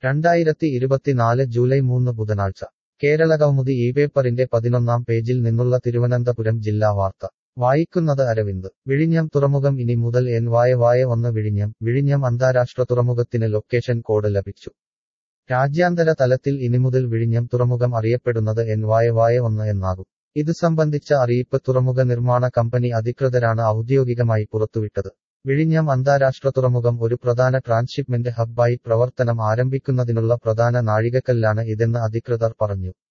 രണ്ടായിരത്തി ഇരുപത്തിനാല് ജൂലൈ മൂന്ന് ബുധനാഴ്ച കേരളകൗമുദി ഈ പേപ്പറിന്റെ പതിനൊന്നാം പേജിൽ നിന്നുള്ള തിരുവനന്തപുരം ജില്ലാ വാർത്ത വായിക്കുന്നത് അരവിന്ദ് വിഴിഞ്ഞം തുറമുഖം ഇനി മുതൽ എൻ വായ വായ ഒന്ന് വിഴിഞ്ഞം വിഴിഞ്ഞം അന്താരാഷ്ട്ര തുറമുഖത്തിന് ലൊക്കേഷൻ കോഡ് ലഭിച്ചു രാജ്യാന്തര തലത്തിൽ ഇനിമുതൽ വിഴിഞ്ഞം തുറമുഖം അറിയപ്പെടുന്നത് എൻ വായ വായ ഒന്ന് എന്നാകും ഇത് സംബന്ധിച്ച അറിയിപ്പ് തുറമുഖ നിർമ്മാണ കമ്പനി അധികൃതരാണ് ഔദ്യോഗികമായി പുറത്തുവിട്ടത് വിഴിഞ്ഞം അന്താരാഷ്ട്ര തുറമുഖം ഒരു പ്രധാന ട്രാൻസ്ഷിപ്മെന്റ് ഹബ്ബായി പ്രവർത്തനം ആരംഭിക്കുന്നതിനുള്ള പ്രധാന നാഴികക്കല്ലാണ് ഇതെന്ന് അധികൃതർ പറഞ്ഞു